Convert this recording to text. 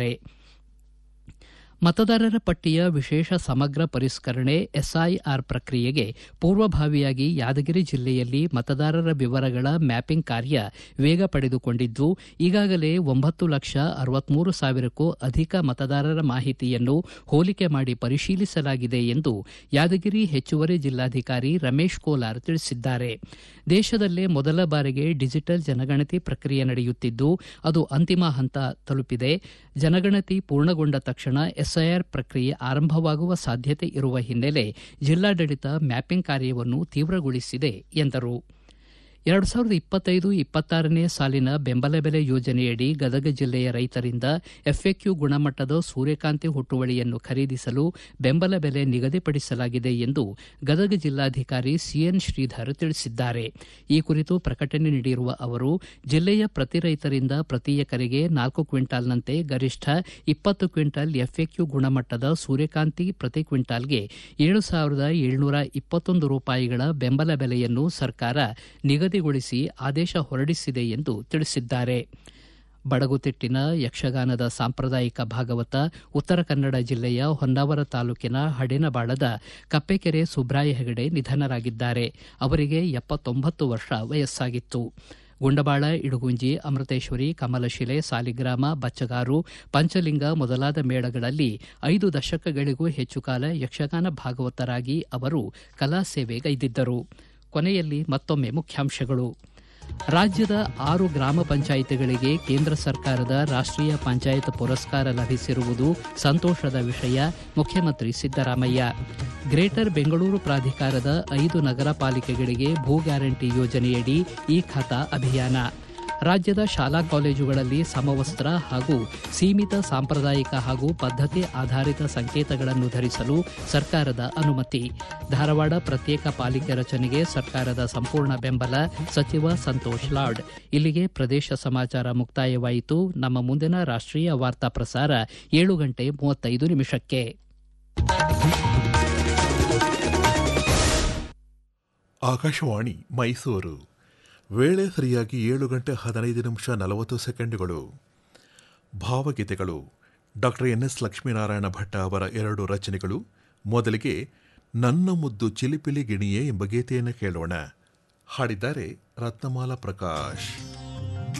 ತಿಳಿಸಿದ್ದಾರೆ ಮತದಾರರ ಪಟ್ಟಿಯ ವಿಶೇಷ ಸಮಗ್ರ ಪರಿಷ್ಕರಣೆ ಎಸ್ಐಆರ್ ಪ್ರಕ್ರಿಯೆಗೆ ಪೂರ್ವಭಾವಿಯಾಗಿ ಯಾದಗಿರಿ ಜಿಲ್ಲೆಯಲ್ಲಿ ಮತದಾರರ ವಿವರಗಳ ಮ್ಯಾಪಿಂಗ್ ಕಾರ್ಯ ವೇಗ ಪಡೆದುಕೊಂಡಿದ್ದು ಈಗಾಗಲೇ ಒಂಬತ್ತು ಲಕ್ಷ ಅರವತ್ಮೂರು ಸಾವಿರಕ್ಕೂ ಅಧಿಕ ಮತದಾರರ ಮಾಹಿತಿಯನ್ನು ಹೋಲಿಕೆ ಮಾಡಿ ಪರಿಶೀಲಿಸಲಾಗಿದೆ ಎಂದು ಯಾದಗಿರಿ ಹೆಚ್ಚುವರಿ ಜಿಲ್ಲಾಧಿಕಾರಿ ರಮೇಶ್ ಕೋಲಾರ್ ತಿಳಿಸಿದ್ದಾರೆ ದೇಶದಲ್ಲೇ ಮೊದಲ ಬಾರಿಗೆ ಡಿಜಿಟಲ್ ಜನಗಣತಿ ಪ್ರಕ್ರಿಯೆ ನಡೆಯುತ್ತಿದ್ದು ಅದು ಅಂತಿಮ ಹಂತ ತಲುಪಿದೆ ಜನಗಣತಿ ಪೂರ್ಣಗೊಂಡ ತಕ್ಷಣ ಎಸ್ಐಆರ್ ಪ್ರಕ್ರಿಯೆ ಆರಂಭವಾಗುವ ಸಾಧ್ಯತೆ ಇರುವ ಹಿನ್ನೆಲೆ ಜಿಲ್ಲಾಡಳಿತ ಮ್ಯಾಪಿಂಗ್ ಕಾರ್ಯವನ್ನು ತೀವ್ರಗೊಳಿಸಿದೆ ಎಂದರು ಎರಡು ಸಾವಿರದ ಇಪ್ಪತ್ತೈದು ಇಪ್ಪತ್ತಾರನೇ ಸಾಲಿನ ಬೆಂಬಲ ಬೆಲೆ ಯೋಜನೆಯಡಿ ಗದಗ ಜಿಲ್ಲೆಯ ರೈತರಿಂದ ಎಫ್ಎಕ್ಯೂ ಗುಣಮಟ್ಟದ ಸೂರ್ಯಕಾಂತಿ ಹುಟ್ಟುವಳಿಯನ್ನು ಖರೀದಿಸಲು ಬೆಂಬಲ ಬೆಲೆ ನಿಗದಿಪಡಿಸಲಾಗಿದೆ ಎಂದು ಗದಗ ಜಿಲ್ಲಾಧಿಕಾರಿ ಸಿಎನ್ ಶ್ರೀಧರ್ ತಿಳಿಸಿದ್ದಾರೆ ಈ ಕುರಿತು ಪ್ರಕಟಣೆ ನೀಡಿರುವ ಅವರು ಜಿಲ್ಲೆಯ ಪ್ರತಿ ರೈತರಿಂದ ಪ್ರತಿ ಎಕರೆಗೆ ನಾಲ್ಕು ಕ್ವಿಂಟಾಲ್ನಂತೆ ಗರಿಷ್ಠ ಇಪ್ಪತ್ತು ಕ್ವಿಂಟಾಲ್ ಎಫ್ಎಕ್ಯೂ ಗುಣಮಟ್ಟದ ಸೂರ್ಯಕಾಂತಿ ಪ್ರತಿ ಕ್ವಿಂಟಾಲ್ಗೆ ಏಳು ಸಾವಿರದ ಏಳುನೂರ ಇಪ್ಪತ್ತೊಂದು ರೂಪಾಯಿಗಳ ಬೆಂಬಲ ಬೆಲೆಯನ್ನು ಸರ್ಕಾರ ನಿಗದಿಗೊಳಿಸಿ ಆದೇಶ ಹೊರಡಿಸಿದೆ ಎಂದು ತಿಳಿಸಿದ್ದಾರೆ ಬಡಗುತಿಟ್ಟಿನ ಯಕ್ಷಗಾನದ ಸಾಂಪ್ರದಾಯಿಕ ಭಾಗವತ ಉತ್ತರ ಕನ್ನಡ ಜಿಲ್ಲೆಯ ಹೊನ್ನಾವರ ತಾಲೂಕಿನ ಹಡಿನಬಾಳದ ಕಪ್ಪೆಕೆರೆ ಸುಬ್ರಾಯ ಹೆಗಡೆ ನಿಧನರಾಗಿದ್ದಾರೆ ಅವರಿಗೆ ಎಪ್ಪತ್ತೊಂಬತ್ತು ವರ್ಷ ವಯಸ್ಸಾಗಿತ್ತು ಗುಂಡಬಾಳ ಇಡುಗುಂಜಿ ಅಮೃತೇಶ್ವರಿ ಕಮಲಶಿಲೆ ಸಾಲಿಗ್ರಾಮ ಬಚ್ಚಗಾರು ಪಂಚಲಿಂಗ ಮೊದಲಾದ ಮೇಳಗಳಲ್ಲಿ ಐದು ದಶಕಗಳಿಗೂ ಹೆಚ್ಚು ಕಾಲ ಯಕ್ಷಗಾನ ಭಾಗವತರಾಗಿ ಅವರು ಕಲಾ ಸೇವೆಗೈದಿದ್ದರು ಕೊನೆಯಲ್ಲಿ ಮತ್ತೊಮ್ಮೆ ಮುಖ್ಯಾಂಶಗಳು ರಾಜ್ಯದ ಆರು ಗ್ರಾಮ ಪಂಚಾಯಿತಿಗಳಿಗೆ ಕೇಂದ್ರ ಸರ್ಕಾರದ ರಾಷ್ಟೀಯ ಪಂಚಾಯತ್ ಪುರಸ್ಕಾರ ಲಭಿಸಿರುವುದು ಸಂತೋಷದ ವಿಷಯ ಮುಖ್ಯಮಂತ್ರಿ ಸಿದ್ದರಾಮಯ್ಯ ಗ್ರೇಟರ್ ಬೆಂಗಳೂರು ಪ್ರಾಧಿಕಾರದ ಐದು ನಗರ ಪಾಲಿಕೆಗಳಿಗೆ ಭೂ ಗ್ಯಾರಂಟಿ ಯೋಜನೆಯಡಿ ಈ ಖಾತಾ ಅಭಿಯಾನ ರಾಜ್ಯದ ಶಾಲಾ ಕಾಲೇಜುಗಳಲ್ಲಿ ಸಮವಸ್ತ್ರ ಹಾಗೂ ಸೀಮಿತ ಸಾಂಪ್ರದಾಯಿಕ ಹಾಗೂ ಪದ್ಧತಿ ಆಧಾರಿತ ಸಂಕೇತಗಳನ್ನು ಧರಿಸಲು ಸರ್ಕಾರದ ಅನುಮತಿ ಧಾರವಾಡ ಪ್ರತ್ಯೇಕ ಪಾಲಿಕೆ ರಚನೆಗೆ ಸರ್ಕಾರದ ಸಂಪೂರ್ಣ ಬೆಂಬಲ ಸಚಿವ ಸಂತೋಷ್ ಲಾಡ್ ಇಲ್ಲಿಗೆ ಪ್ರದೇಶ ಸಮಾಚಾರ ಮುಕ್ತಾಯವಾಯಿತು ನಮ್ಮ ಮುಂದಿನ ರಾಷ್ಟೀಯ ವಾರ್ತಾ ಪ್ರಸಾರ ಏಳು ಗಂಟೆ ಮೂವತ್ತೈದು ನಿಮಿಷಕ್ಕೆ ಆಕಾಶವಾಣಿ ಮೈಸೂರು ವೇಳೆ ಸರಿಯಾಗಿ ಏಳು ಗಂಟೆ ಹದಿನೈದು ನಿಮಿಷ ನಲವತ್ತು ಸೆಕೆಂಡುಗಳು ಭಾವಗೀತೆಗಳು doctor N S Lakshminarayana Bhatta ಅವರ ಎರಡು ರಚನೆಗಳು ಮೊದಲಿಗೆ ನನ್ನ ಮುದ್ದು ಚಿಲಿಪಿಲಿ ಗಿಣಿಯೇ ಎಂಬ ಗೀತೆಯನ್ನು ಕೇಳೋಣ ಹಾಡಿದ್ದಾರೆ ರತ್ನಮಾಲಾ ಪ್ರಕಾಶ್